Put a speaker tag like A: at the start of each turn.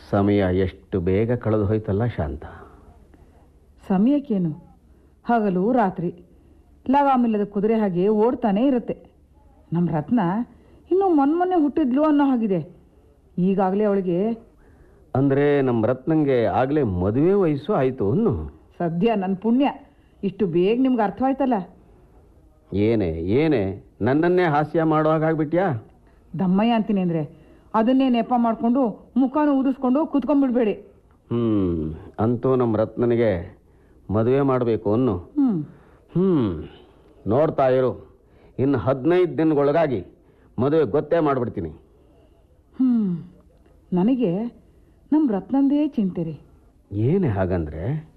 A: ಸಮಯ ಎಷ್ಟು ಬೇಗ ಕಳೆದು ಹೋಯ್ತಲ್ಲ ಶಾಂತ
B: ಸಮಯಕ್ಕೇನು ಹಗಲು ರಾತ್ರಿ ಲಗಾಮಿಲ್ಲದ ಕುದುರೆ ಹಾಗೆ ಓಡ್ತಾನೇ ಇರುತ್ತೆ ನಮ್ಮ ರತ್ನ ಇನ್ನೂ ಮೊನ್ಮೊನ್ನೆ ಹುಟ್ಟಿದ್ಲು ಅನ್ನೋ ಹಾಗಿದೆ ಈಗಾಗಲೇ ಅವಳಿಗೆ
A: ಅಂದರೆ ನಮ್ಮ ರತ್ನಂಗೆ ಆಗಲೇ ಮದುವೆ ವಯಸ್ಸು ಆಯಿತು ಅನ್ನು
B: ಸದ್ಯ ನನ್ನ ಪುಣ್ಯ ಇಷ್ಟು ಬೇಗ ನಿಮ್ಗೆ ಅರ್ಥವಾಯ್ತಲ್ಲ
A: ಏನೇ ಏನೇ ನನ್ನನ್ನೇ ಹಾಸ್ಯ ಮಾಡೋ ಹಾಗಾಗ್ಬಿಟ್ಯಾ
B: ದಮ್ಮಯ್ಯ ಅಂತೀನಿ ಅಂದರೆ ಅದನ್ನೇ ನೆಪ ಮಾಡಿಕೊಂಡು ಮುಖನೂ ಊದಿಸ್ಕೊಂಡು ಕುತ್ಕೊಂಡ್ಬಿಡ್ಬೇಡಿ
A: ಹ್ಞೂ ಅಂತೂ ನಮ್ಮ ರತ್ನನಿಗೆ ಮದುವೆ ಮಾಡಬೇಕು ಅನ್ನು
B: ಹ್ಞೂ
A: ಹ್ಞೂ ನೋಡ್ತಾ ಇರು ಇನ್ನು ಹದಿನೈದು ದಿನಗೊಳಗಾಗಿ ಮದುವೆ ಗೊತ್ತೇ ಮಾಡಿಬಿಡ್ತೀನಿ
B: ಹ್ಞೂ ನನಗೆ ನಮ್ಮ ರತ್ನಂದೇ ಚಿಂತೆ ರೀ
A: ಏನೇ ಹಾಗಂದ್ರೆ